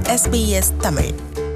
SBS Tamil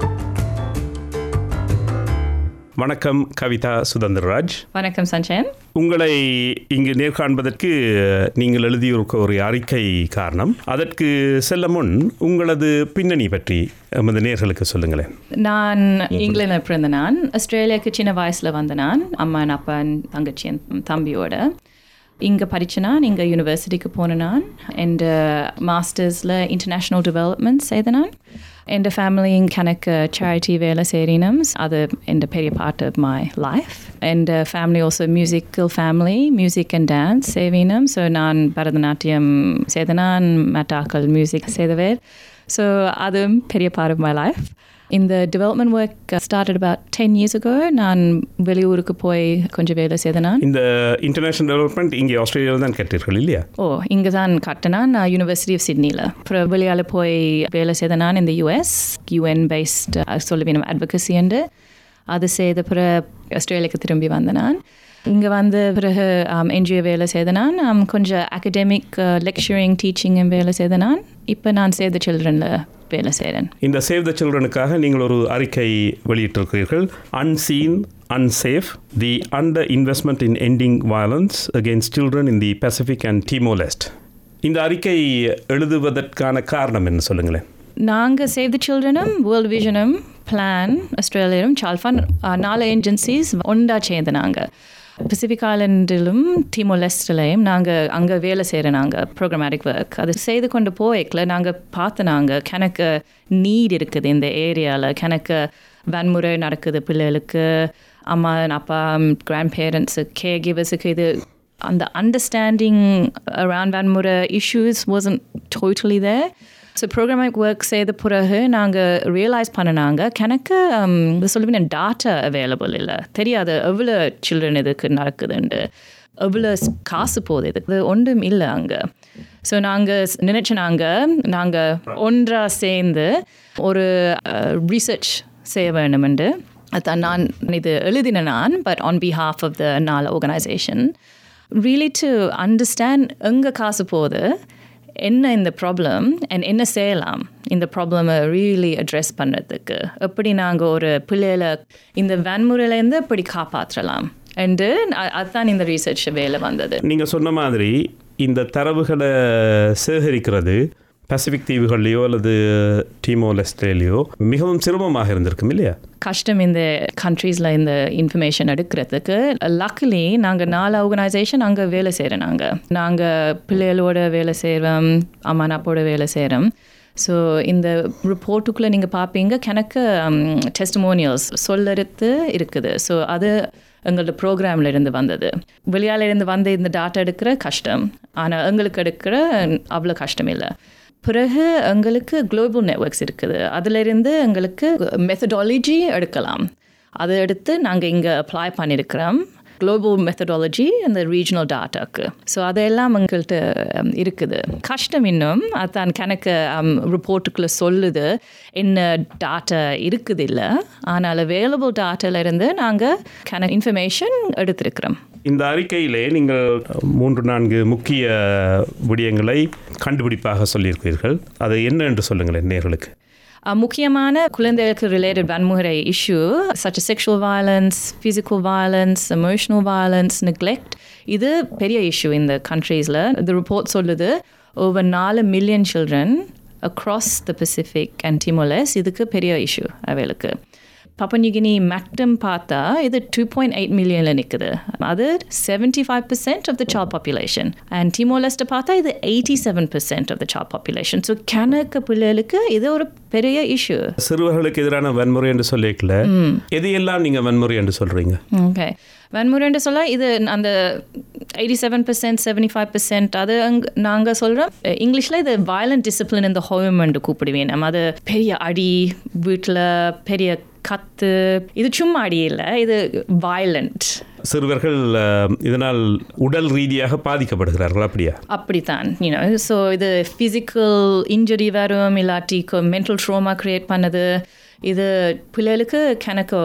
வணக்கம் கவிதா சுதந்திரராஜ் வணக்கம் சஞ்சயன் உங்களை இங்கு நேர்காண்பதற்கு நீங்கள் எழுதியிருக்க ஒரு அறிக்கை காரணம் அதற்கு செல்ல முன் உங்களது பின்னணி பற்றி எமது நேர்களுக்கு சொல்லுங்களேன் நான் இங்கிலாந்தில் பிறந்த நான் ஆஸ்திரேலியாவுக்கு சின்ன வயசில் வந்த நான் அம்மா அப்பா தங்கச்சி என் தம்பியோட இங்கே படித்த நான் இங்கே யூனிவர்சிட்டிக்கு போன நான் என் மாஸ்டர்ஸில் இன்டர்நேஷ்னல் டெவலப்மெண்ட் செய்த நான் என் ஃபேமிலி கணக்கு சேரிட்டி வேலை செய்யணும் அது என் பெரிய பார்ட் ஆஃப் மை லைஃப் என் family also musical family music and dance செய்வினம் ஸோ நான் பரதநாட்டியம் செய்த நான் மெட்டாக்கள் மியூசிக் செய்தவர் ஸோ அதுவும் பெரிய பார்ட் ஆஃப் மை லைஃப் இந்த development work started about ten years ago நான் வெளியூருக்கு போய் கொஞ்சம் வேலை செய்த நான் இந்த இன்டர்நேஷனல் டெவலப்மெண்ட் இங்கே ஆஸ்திரேலியாவில் தான் கேட்டீர்கள் இல்லையா ஓ இங்கே தான் கட்டினா நான் யூனிவர்சிட்டி ஆஃப் சிட்னியில் அப்புறம் வெளியால் போய் வேலை செய்த நான் இந்த யூஎஸ் யூஎன் பேஸ்ட் சொல்லுவேன் அட்வொகசி என்று அது செய்த பிறகு ஆஸ்திரேலியாவுக்கு திரும்பி வந்த நான் இங்கே வந்து பிறகு என்ஜிஓ வேலை செய்த நான் um, கொஞ்சம் அகடமிக் லெக்சரிங் டீச்சிங் வேலை செய்த நான் இப்போ நான் சேவ் த சில்ட்ரனில் வேலை செய்கிறேன் இந்த சேவ் த சில்ட்ரனுக்காக நீங்கள் ஒரு அறிக்கை வெளியிட்டிருக்கிறீர்கள் unseen unsafe the under investment in ending violence against children in the pacific and timor leste இந்த அறிக்கை எழுதுவதற்கான காரணம் என்ன சொல்லுங்களேன் நாங்கள் சேவ் த சில்ட்ரனும் வேர்ல்ட் விஷனும் பிளான் ஆஸ்திரேலியாவும் சால்ஃபான் நாலு ஏஜென்சிஸ் ஒன்றா சேர்ந்து நாங்கள் பசிபிக் ஐலண்டிலும் டிமோலெஸ்ட்லையும் நாங்கள் அங்கே வேலை செய்கிற நாங்கள் ப்ரோக்ராமேட்டிக் ஒர்க் அது செய்து கொண்டு போய்க்கல நாங்கள் பார்த்து நாங்கள் கணக்கு நீட் இருக்குது இந்த ஏரியாவில் கணக்கு வன்முறை நடக்குது பிள்ளைகளுக்கு அம்மா அப்பா கிராண்ட் பேரண்ட்ஸு கேர் கிவர்ஸுக்கு இது அந்த அண்டர்ஸ்டாண்டிங் அரவுண்ட் வன்முறை issues wasn't totally there so programmatic work செய்த பிறகு நாங்கள் ரியலைஸ் பண்ணினாங்க கணக்கு சொல்லுவேன் டாட்டா அவைலபிள் இல்லை தெரியாது எவ்வளோ சில்ட்ரன் இதுக்கு நடக்குதுண்டு எவ்வளோ காசு போகுது இதுக்கு ஒன்றும் இல்லை அங்கே ஸோ நாங்கள் நினச்ச நாங்கள் நாங்கள் ஒன்றாக சேர்ந்து ஒரு ரிசர்ச் செய்ய வேணுமெண்டு அதான் நான் இது எழுதின நான் but on behalf of the நாலு ஆர்கனைசேஷன் ரியலி டு அண்டர்ஸ்டாண்ட் எங்கே காசு போகுது என்ன இந்த ப்ராப்ளம் அண்ட் என்ன செய்யலாம் இந்த ப்ராப்ளமை ரியலி அட்ரெஸ் பண்ணுறதுக்கு எப்படி நாங்கள் ஒரு பிள்ளைகளை இந்த வன்முறையிலேருந்து எப்படி காப்பாற்றலாம் என்று அதுதான் இந்த ரிசர்ச் வேலை வந்தது நீங்கள் சொன்ன மாதிரி இந்த தரவுகளை சேகரிக்கிறது பசிபிக் தீவுகள்லையோ அல்லது டீமோ லெஸ்ட்லேயோ மிகவும் சிரமமாக இருந்திருக்கும் இல்லையா கஷ்டம் இந்த கண்ட்ரீஸில் இந்த இன்ஃபர்மேஷன் எடுக்கிறதுக்கு லக்லி நாங்கள் நாலு ஆர்கனைசேஷன் அங்கே வேலை செய்கிறோம் நாங்கள் நாங்கள் பிள்ளைகளோட வேலை செய்கிறோம் அம்மா அப்பாவோட வேலை செய்கிறோம் ஸோ இந்த ரிப்போர்ட்டுக்குள்ளே நீங்கள் பார்ப்பீங்க கணக்கு டெஸ்டமோனியல்ஸ் சொல்லறுத்து இருக்குது ஸோ அது எங்களோட ப்ரோக்ராமில் இருந்து வந்தது வெளியால இருந்து வந்து இந்த டாட்டா எடுக்கிற கஷ்டம் ஆனால் எங்களுக்கு எடுக்கிற அவ்வளோ கஷ்டம் இல்லை பிறகு எங்களுக்கு குளோபல் நெட்ஒர்க்ஸ் இருக்குது அதிலிருந்து எங்களுக்கு மெத்தடாலஜி எடுக்கலாம் அதை எடுத்து நாங்கள் இங்கே அப்ளை பண்ணியிருக்கிறோம் குளோபல் மெத்தடாலஜி இந்த ரீஜனல் டாட்டாக்கு ஸோ அதெல்லாம் எங்கள்கிட்ட இருக்குது கஷ்டம் இன்னும் அதான் கணக்கு ரிப்போர்ட்டுக்குள்ளே சொல்லுது என்ன டாட்டா இருக்குது இல்லை ஆனால் அவைலபிள் டாட்டாலேருந்து நாங்கள் கண இன்ஃபர்மேஷன் எடுத்திருக்கிறோம் இந்த அறிக்கையிலே நீங்கள் மூன்று நான்கு முக்கிய விடயங்களை கண்டுபிடிப்பாக சொல்லியிருக்கிறீர்கள் அது என்ன என்று சொல்லுங்களேன் நேர்களுக்கு முக்கியமான குழந்தைகளுக்கு ரிலேட்டட் வன்முறை issue such sexual violence physical violence emotional violence neglect இது பெரிய இஷ்யூ இந்த கண்ட்ரீஸில் இந்த ரிப்போர்ட் சொல்லுது ஓவர் நாலு million children across the Pacific and Timor Leste இதுக்கு பெரிய இஷ்யூ அவைகளுக்கு பப்பன்யூகினி மட்டும் பார்த்தா இது டூ பாயிண்ட் எயிட் மில்லியனில் நிற்குது அது seventy five percent of the sub population and டிமோலஸ்ட்டை பார்த்தா இது eighty seven percent of the sub population so கணக்கு பிள்ளைகளுக்கு இது ஒரு பெரிய இஷ்யூ சிறுவர்களுக்கு எதிரான வன்முறை என்று சொல்லிக்கல எதையெல்லாம் நீங்கள் வன்முறை என்று சொல்கிறீங்க ஓகே வன்முறைன்னு சொல்ல இது அந்த eighty seven percent seventy five percent அது அங்கே நாங்கள் சொல்கிறோம் இங்கிலீஷில் இது வயலண்ட் டிசிப்ளின் இந்த ஹோம்னு கூப்பிடுவேன் நம்ம அது பெரிய அடி வீட்டில் பெரிய கத்து இது சும்மா அடி இல்லை இது வயலண்ட் சிறுவர்கள் இதனால் உடல் ரீதியாக பாதிக்கப்படுகிறார்கள் அப்படியா அப்படித்தான் யூனோ ஸோ இது ஃபிசிக்கல் இன்ஜுரி வரும் இல்லாட்டி மென்டல் ட்ரோமா க்ரியேட் பண்ணது இது பிள்ளைகளுக்கு கணக்கு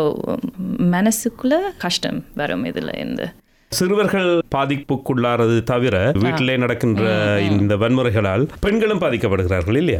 மனசுக்குள்ள கஷ்டம் வரும் இதில் இருந்து சிறுவர்கள் பாதிப்புக்குள்ளாறது தவிர வீட்டிலே நடக்கின்ற இந்த வன்முறைகளால் பெண்களும் பாதிக்கப்படுகிறார்கள் இல்லையா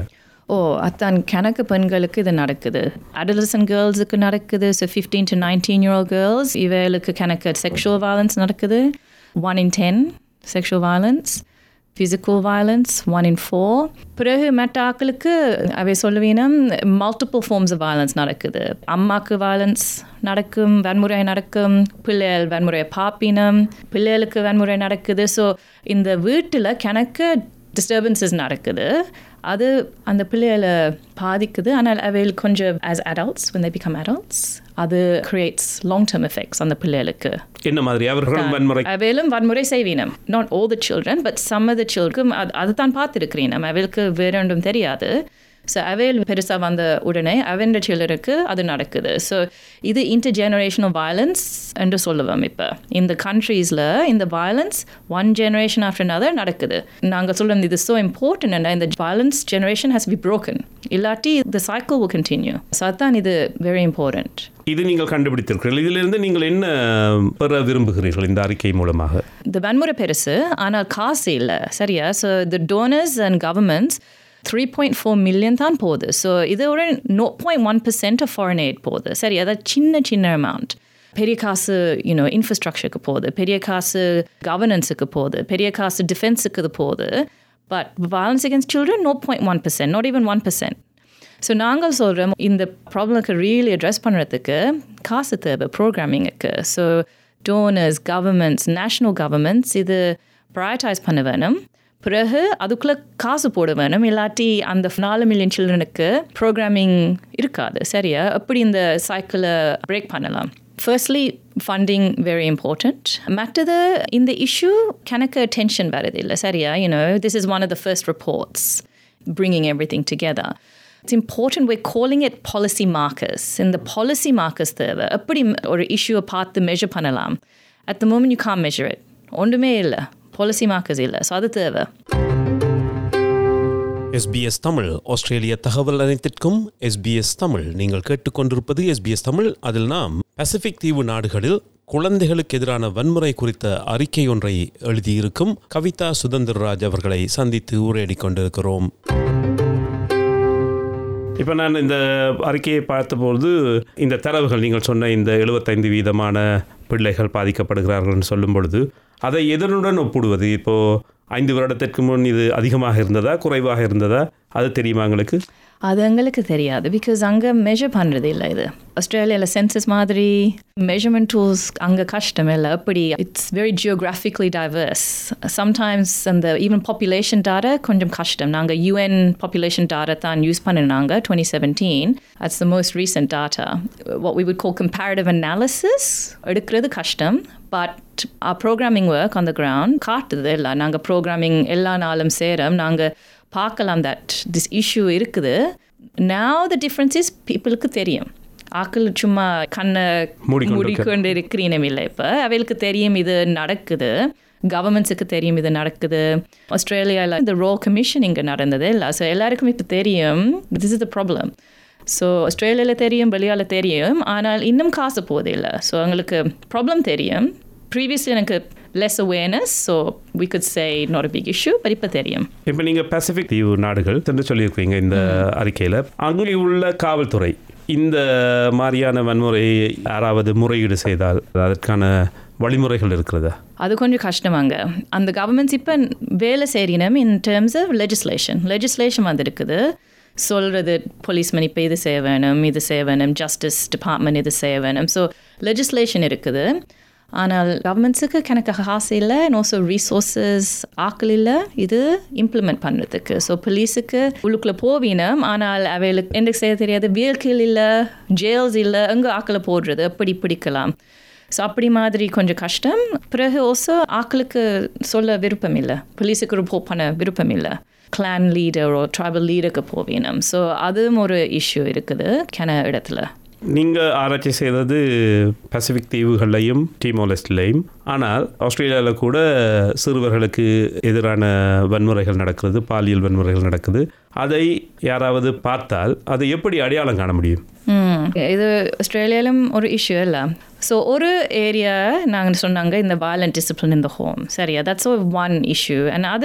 ஓ அத்தான் கணக்கு பெண்களுக்கு இது நடக்குது அடலசன் கேர்ள்ஸுக்கு நடக்குது so fifteen to nineteen year girls இவளுக்கு கணக்கு செக்ஷுவல் வயலன்ஸ் நடக்குது one in ten sexual violence physical violence one in four பிறகு மற்ற ஆக்களுக்கு அவை சொல்லுவீனம் மல்டிபிள் ஃபார்ம்ஸ் ஆஃப் வயலன்ஸ் நடக்குது அம்மாக்கு வயலன்ஸ் நடக்கும் வன்முறை நடக்கும் பிள்ளைகள் வன்முறையை பாப்பினம் பிள்ளைகளுக்கு வன்முறை நடக்குது ஸோ இந்த வீட்டில் கணக்கு டிஸ்டர்பன்சஸ் நடக்குது அது அந்த பிள்ளைகளை பாதிக்குது ஆனால் அவைகள் கொஞ்சம் as adults when they become adults அது கிரியேட்ஸ் லாங் டேர்ம் எஃபெக்ட்ஸ் அந்த பிள்ளைகளுக்கு என்ன மாதிரி அவர்களும் வன்முறை அவையிலும் வன்முறை செய்வீனம் not all the children but some of the children அது அதுதான் பார்த்துருக்கிறேன் நம்ம அவைகளுக்கு வேற ஒன்றும் தெரியாது ஸோ அவையில் பெருசாக வந்த உடனே அவன்ற சிலருக்கு அது நடக்குது ஸோ இது இன்டர் ஜெனரேஷனல் வயலன்ஸ் என்று சொல்லுவோம் இப்போ இந்த கண்ட்ரீஸில் இந்த violence one generation after another நடக்குது நாங்கள் சொல்லுவோம் இது ஸோ இம்பார்ட்டன்ட் என்ன இந்த violence generation has be broken இல்லாட்டி the cycle will continue so அதுதான் இது வெரி இம்பார்ட்டன்ட் இது நீங்கள் கண்டுபிடித்திருக்கிறீர்கள் இதிலிருந்து நீங்கள் என்ன பெற விரும்புகிறீர்கள் இந்த அறிக்கை மூலமாக இந்த வன்முறை பெருசு ஆனால் காசு இல்லை சரியா so the donors and governments three point four million தான் போகுது ஸோ இதோட no point one percent of foreign aid போகுது சரி அதாவது சின்ன சின்ன அமௌண்ட் பெரிய காசு யூனோ இன்ஃப்ராஸ்ட்ரக்சருக்கு போகுது பெரிய காசு கவர்னன்ஸுக்கு போகுது பெரிய காசு டிஃபென்ஸுக்கு இது போகுது but violence against children no point one percent not even one percent so நாங்கள் சொல்கிறோம் இந்த ப்ராப்ளம்க்கு ரியலி அட்ரஸ் பண்ணுறதுக்கு காசு தேவை ப்ரோக்ராமிங்குக்கு so donors governments national governments இது ப்ரையட்டைஸ் பண்ண வேணும் பிறகு அதுக்குள்ளே காசு போட வேணும் இல்லாட்டி அந்த நாலு மில்லியன் சில்ட்ரனுக்கு ப்ரோக்ராமிங் இருக்காது சரியா அப்படி இந்த சைக்கிளை பிரேக் பண்ணலாம் ஃபர்ஸ்ட்லி ஃபண்டிங் வெரி இம்பார்ட்டண்ட் மற்றது இந்த இஷ்யூ கணக்கு அட்டென்ஷன் வருது இல்லை சரியா you know this is one of the first reports bringing everything together. It's important we're calling it policy markers. In the policy markers தேவை எப்படி ஒரு இஷ்யூவை பார்த்து மெஷர் பண்ணலாம் at the moment you can't measure it ஒன்றுமே இல்லை பாலிசி மார்க்கர்ஸ் இல்லை so அது தேவை எஸ்பிஎஸ் தமிழ் ஆஸ்திரேலிய தகவல் அனைத்திற்கும் எஸ்பிஎஸ் தமிழ் நீங்கள் கேட்டுக்கொண்டிருப்பது எஸ்பிஎஸ் தமிழ் அதில் நாம் பசிபிக் தீவு நாடுகளில் குழந்தைகளுக்கு எதிரான வன்முறை குறித்த அறிக்கை ஒன்றை எழுதியிருக்கும் கவிதா சுதந்திரராஜ் அவர்களை சந்தித்து உரையாடிக் கொண்டிருக்கிறோம் இப்போ நான் இந்த அறிக்கையை பார்த்தபோது இந்த தரவுகள் நீங்கள் சொன்ன இந்த எழுபத்தைந்து வீதமான பிள்ளைகள் பாதிக்கப்படுகிறார்கள்னு சொல்லும் பொழுது அதை எதனுடன் ஒப்பிடுவது இப்போது ஐந்து வருடத்திற்கு முன் இது அதிகமாக இருந்ததா குறைவாக இருந்ததா அது தெரியுமா உங்களுக்கு அது எங்களுக்கு தெரியாது பிகாஸ் அங்கே மெஷர் பண்ணுறது இல்லை இது ஆஸ்திரேலியாவில் சென்சஸ் மாதிரி மெஷர்மெண்ட் டூல்ஸ் அங்கே கஷ்டம் இல்லை அப்படி it's very geographically diverse sometimes அந்த ஈவன் பாப்புலேஷன் டாரா கொஞ்சம் கஷ்டம் நாங்கள் யூஎன் பாப்புலேஷன் டாரா தான் யூஸ் பண்ணினாங்க twenty seventeen it's the most recent data what we would call comparative analysis எடுக்கிறது கஷ்டம் but programming work on the ground காட்டுது இல்லை நாங்கள் ப்ரோக்ராமிங் எல்லா நாளும் சேரம் நாங்கள் பார்க்கலாம் தட் திஸ் இஷ்யூ இருக்குது now the difference is பீப்புளுக்கு தெரியும் ஆக்கள் சும்மா கண்ணை மூடிக்கொண்டு மூடிக்கொண்டு இருக்கிறீனம் இல்லை இப்போ அவைகளுக்கு தெரியும் இது நடக்குது கவர்மெண்ட்ஸுக்கு தெரியும் இது நடக்குது ஆஸ்திரேலியாவில் இந்த ரோ கமிஷன் இங்கே நடந்தது இல்லை ஸோ எல்லாருக்கும் இப்போ தெரியும் this is the problem so ஆஸ்திரேலியாவில் தெரியும் வெளியால் தெரியும் ஆனால் இன்னும் காசு போகுது இல்லை ஸோ அவங்களுக்கு ப்ராப்ளம் தெரியும் ப்ரீவியஸ்லி எனக்கு less awareness so we could say not a big issue but இப்போ தெரியும் இப்போ நீங்கள் பசிபிக் தீவு நாடுகள் என்று சொல்லியிருக்கீங்க இந்த அறிக்கையில் அங்கே உள்ள காவல்துறை இந்த மாதிரியான வன்முறையை யாராவது முறையீடு செய்தால் அதற்கான வழிமுறைகள் இருக்கிறதா அது கொஞ்சம் கஷ்டமாங்க அந்த கவர்மெண்ட்ஸ் இப்போ வேலை செய்யணும் in terms of legislation legislation வந்திருக்குது சொல்கிறது போலீஸ்மேன் இப்போ இது செய்ய வேணும் இது செய்ய வேணும் ஜஸ்டிஸ் டிபார்ட்மெண்ட் இது செய்ய வேணும் ஸோ லெஜிஸ்லேஷன் இருக்குது ஆனால் கவர்மெண்ட்ஸுக்கு கணக்கு காசு இல்லை ஆல்சோ ரீசோர்ஸஸ் ஆக்கள் இல்லை இது இம்ப்ளிமெண்ட் பண்ணுறதுக்கு ஸோ போலீஸுக்கு உள்ளுக்குள்ளே போவீனம் ஆனால் அவைகளுக்கு எனக்கு செய்ய தெரியாது வெஹிக்கிள் இல்லை ஜெயில்ஸ் இல்லை எங்கே ஆக்களை போடுறது எப்படி பிடிக்கலாம் ஸோ அப்படி மாதிரி கொஞ்சம் கஷ்டம் பிறகு ஓசோ ஆக்களுக்கு சொல்ல விருப்பம் இல்லை போலீஸுக்கு ரிப்போர்ட் பண்ண விருப்பம் இல்லை கிளான் லீடரோ ட்ரைபல் லீடருக்கு போவீனம் ஸோ அதுவும் ஒரு இஷ்யூ இருக்குது கன இடத்துல நீங்கள் ஆராய்ச்சி செய்தது பசிபிக் தீவுகள்லையும் டீமோலெஸ்ட்லையும் ஆனால் ஆஸ்திரேலியாவில் கூட சிறுவர்களுக்கு எதிரான வன்முறைகள் நடக்கிறது பாலியல் வன்முறைகள் நடக்குது அதை யாராவது பார்த்தால் அதை எப்படி அடையாளம் காண முடியும் ம் இது ஆஸ்திரேலியாலும் ஒரு இஷ்யூ இல்லை ஸோ ஒரு ஏரியா நாங்கள் சொன்னாங்க இந்த violent discipline in the home சரியா தட்ஸ் ஒன் இஷ்யூ அண்ட் அது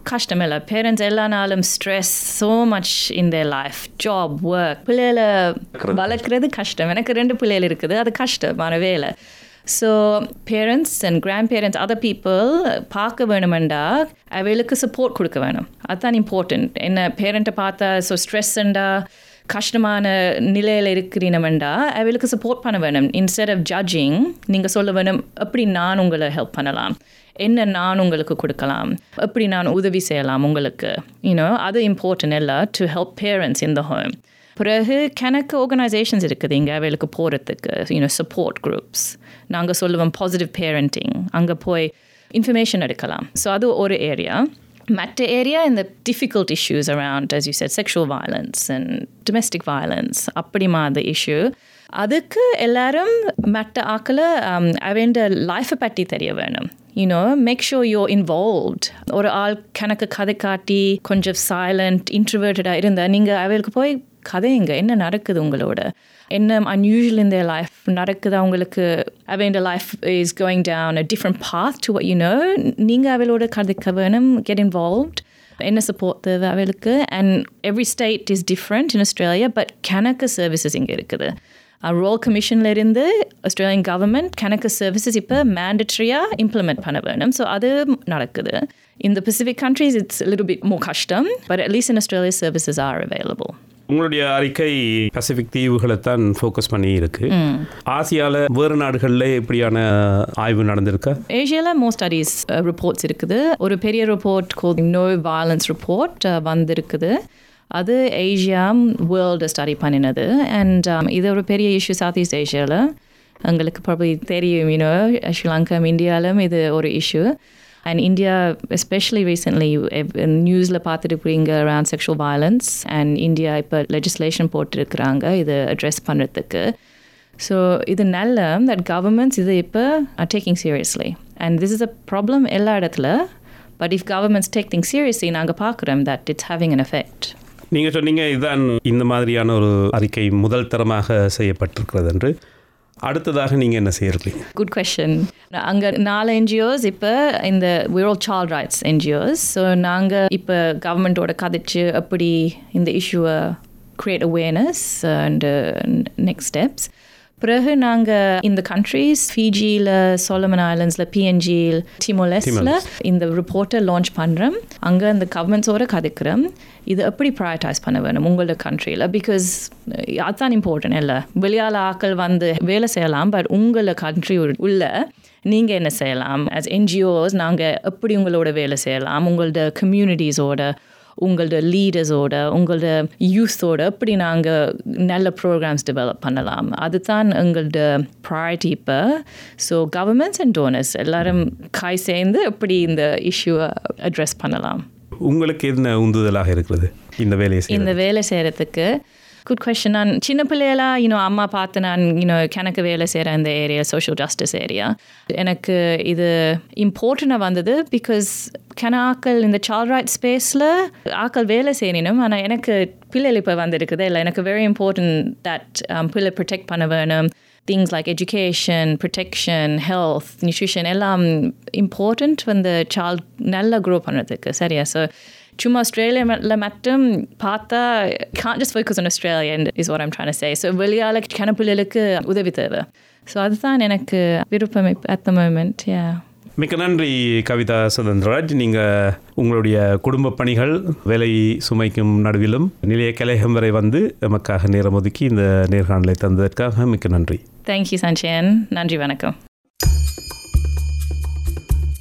கஷ்டம் இல்லை பேரண்ட்ஸ் எல்லா நாளும் stress so much in their life job work பிள்ளைகளை வளர்க்குறது கஷ்டம் எனக்கு ரெண்டு பிள்ளைகள் இருக்குது அது கஷ்டமான வேலை so parents and grandparents other people பார்க்க வேணுமெண்டா அவளுக்கு சப்போர்ட் கொடுக்க வேணும் அதுதான் இம்பார்ட்டண்ட் என்ன பேரண்ட்டை பார்த்தா ஸோ ஸ்ட்ரெஸ்ஸண்டா கஷ்டமான நிலையில் இருக்கிறீனமெண்டா அவளுக்கு சப்போர்ட் பண்ண வேணும் இன்ஸ்டெட் ஆஃப் ஜட்ஜிங் நீங்கள் சொல்ல வேணும் எப்படி நான் உங்களை ஹெல்ப் பண்ணலாம் என்ன நான் உங்களுக்கு கொடுக்கலாம் எப்படி நான் உதவி செய்யலாம் உங்களுக்கு யூனோ அது இம்பார்ட்டன்ட் இல்லை to help parents in the home பிறகு கணக்கு ஆர்கனைசேஷன்ஸ் இருக்குது இங்கே அவளுக்கு போகிறதுக்கு யூனோ சப்போர்ட் குரூப்ஸ் நாங்கள் சொல்லுவோம் பாசிட்டிவ் பேரண்டிங் அங்கே போய் இன்ஃபர்மேஷன் எடுக்கலாம் ஸோ அது ஒரு ஏரியா மற்ற ஏரியா இந்த difficult issues around as you said sexual violence and domestic violence அப்படி மாதிரி இஷ்யூ அதுக்கு எல்லாரும் மற்ற ஆக்களை அவண்ட லைஃப்பை பற்றி தெரிய வேணும் you know make sure you're involved ஒரு ஆள் கணக்கு கதை காட்டி கொஞ்சம் சைலண்ட் இன்ட்ரவேர்டடாக இருந்தால் நீங்கள் அவளுக்கு போய் கதையுங்க என்ன நடக்குது உங்களோட என்ன அன்யூஷுவல் இந்த லைஃப் நடக்குது அவங்களுக்கு அவன் life is going down a different path to you know நீங்கள் அவளோட கதைக்க வேணும் கெட் இன்வால்வ்ட் என்ன சப்போர்ட் தேவை அவளுக்கு and every state is different in Australia but கணக்கு சர்வீசஸ் இங்கே இருக்குது ரோல் கமிஷனில் இருந்து ஆஸ்திரேலியன் கவர்மெண்ட் கணக்கு சர்வீசஸ் இப்போ மேண்டட்ரியாக இம்ப்ளிமெண்ட் பண்ண வேணும் ஸோ அது நடக்குது இந்த Pacific countries it's little bit more கஷ்டம் but at least in Australia services are available உங்களுடைய அறிக்கை பசிபிக் தீவுகளை தான் ஃபோக்கஸ் பண்ணி இருக்கு ஆசியாவில் வேறு நாடுகளில் இப்படியான ஆய்வு நடந்திருக்கா ஏஷியாவில் மோர் ஸ்டடீஸ் ரிப்போர்ட்ஸ் இருக்குது ஒரு பெரிய report call no violence report வந்திருக்குது அது ஏஷியா வேர்ல்டு ஸ்டடி பண்ணினது அண்ட் இது ஒரு பெரிய இஷ்யூ சவுத் ஈஸ்ட் ஏஷியாவில் எங்களுக்கு ப்ராபி தெரியும் யூனோ ஸ்ரீலங்கா இந்தியாவிலும் இது ஒரு issue and India especially recently நியூஸில் பார்த்துருப்பீங்க around sexual violence and India இப்போ லெஜிஸ்லேஷன் போட்டிருக்கிறாங்க இது அட்ரெஸ் பண்ணுறதுக்கு ஸோ இது நல்ல தட் கவர்மெண்ட்ஸ் இது இப்போ are taking seriously and this is a problem எல்லா இடத்துல but if governments take thing seriously நாங்கள் பார்க்குறோம் that it's having an effect நீங்கள் சொன்னீங்க இதுதான் இந்த மாதிரியான ஒரு அறிக்கை முதல் தரமாக செய்யப்பட்டிருக்கிறது என்று அடுத்ததாக நீங்கள் என்ன செய்யறீங்க குட் கொஷின் அங்கே நாலு என்ஜிஓஸ் இப்போ இந்த விரோல் சைல்ட் ரைட்ஸ் என்ஜிஓஸ் ஸோ நாங்கள் இப்போ கவர்மெண்ட்டோட கதைச்சு அப்படி இந்த இஷ்யூவை create awareness and next steps பிறகு நாங்கள் இந்த கண்ட்ரீஸ் ஃபிஜியில் சோலமன் ஐலண்ட்ஸில் பிஎன்ஜியில் டிமோலெஸ்டில் இந்த ரிப்போர்ட்டை லான்ச் பண்ணுறோம் அங்கே இந்த கவர்மெண்ட்ஸோட கதைக்கிறோம் இது எப்படி ப்ரையர்டைஸ் பண்ண வேணும் உங்களோட கண்ட்ரியில் பிகாஸ் அதுதான் இம்பார்ட்டன்ட் இல்லை வெளியால் ஆக்கள் வந்து வேலை செய்யலாம் பட் உங்களை கண்ட்ரி உள்ள நீங்கள் என்ன செய்யலாம் ஆஸ் என்ஜிஓஸ் நாங்கள் எப்படி உங்களோட வேலை செய்யலாம் உங்களோட கம்யூனிட்டிஸோட உங்களோட லீடர்ஸோட உங்களோட யூத்தோட எப்படி நாங்கள் நல்ல ப்ரோக்ராம்ஸ் டெவலப் பண்ணலாம் அதுதான் எங்களோட ப்ரையாரிட்டி இப்போ ஸோ கவர்மெண்ட்ஸ் அண்ட் டோனர்ஸ் எல்லாரும் காய் சேர்ந்து எப்படி இந்த இஷ்யூவை அட்ரஸ் பண்ணலாம் உங்களுக்கு என்ன உந்துதலாக இருக்கிறது இந்த வேலையை செய்ய இந்த வேலை செய்கிறதுக்கு குட் கொஷின் நான் சின்ன பிள்ளைகளா இன்னும் அம்மா பார்த்து நான் இன்னும் கணக்கு வேலை செய்கிற இந்த ஏரியா சோஷியல் ஜஸ்டிஸ் ஏரியா எனக்கு இது இம்பார்ட்டண்ட்டாக வந்தது பிகாஸ் கன ஆக்கள் இந்த சைல்ட் ரைட் ஸ்பேஸில் ஆக்கள் வேலை செய்யணும் ஆனால் எனக்கு பிள்ளைகள் இப்போ வந்திருக்குது இல்லை எனக்கு வெரி இம்பார்ட்டன்ட் தட் பிள்ளை ப்ரொடெக்ட் பண்ண வேணும் things like education protection health nutrition எல்லாம் இம்பார்ட்டண்ட் வந்து சைல்ட் நல்லா க்ரோ பண்ணுறதுக்கு சரியா ஸோ சும்மா ஆஸ்திரேலியாவில் மட்டும் பார்த்தா can't just focus on Australia and is what I'm trying to say. So வெளியால் கணப்பிள்ளைகளுக்கு உதவி தேவை ஸோ அதுதான் எனக்கு விருப்பம் அட் த மூமெண்ட் யா மிக்க நன்றி கவிதா சுதந்திரராஜ் நீங்கள் உங்களுடைய குடும்ப பணிகள் வேலை சுமைக்கும் நடுவிலும் நிலைய கலையம் வரை வந்து எமக்காக நேரம் ஒதுக்கி இந்த நேர்காணலை தந்ததற்காக மிக்க நன்றி தேங்க்யூ சஞ்சயன் நன்றி வணக்கம்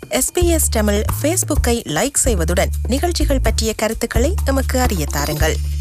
எஸ்பிஎஸ் தமிழ் ஃபேஸ்புக்கை லைக் செய்வதுடன் நிகழ்ச்சிகள் பற்றிய கருத்துக்களை எமக்கு அறிய தாருங்கள்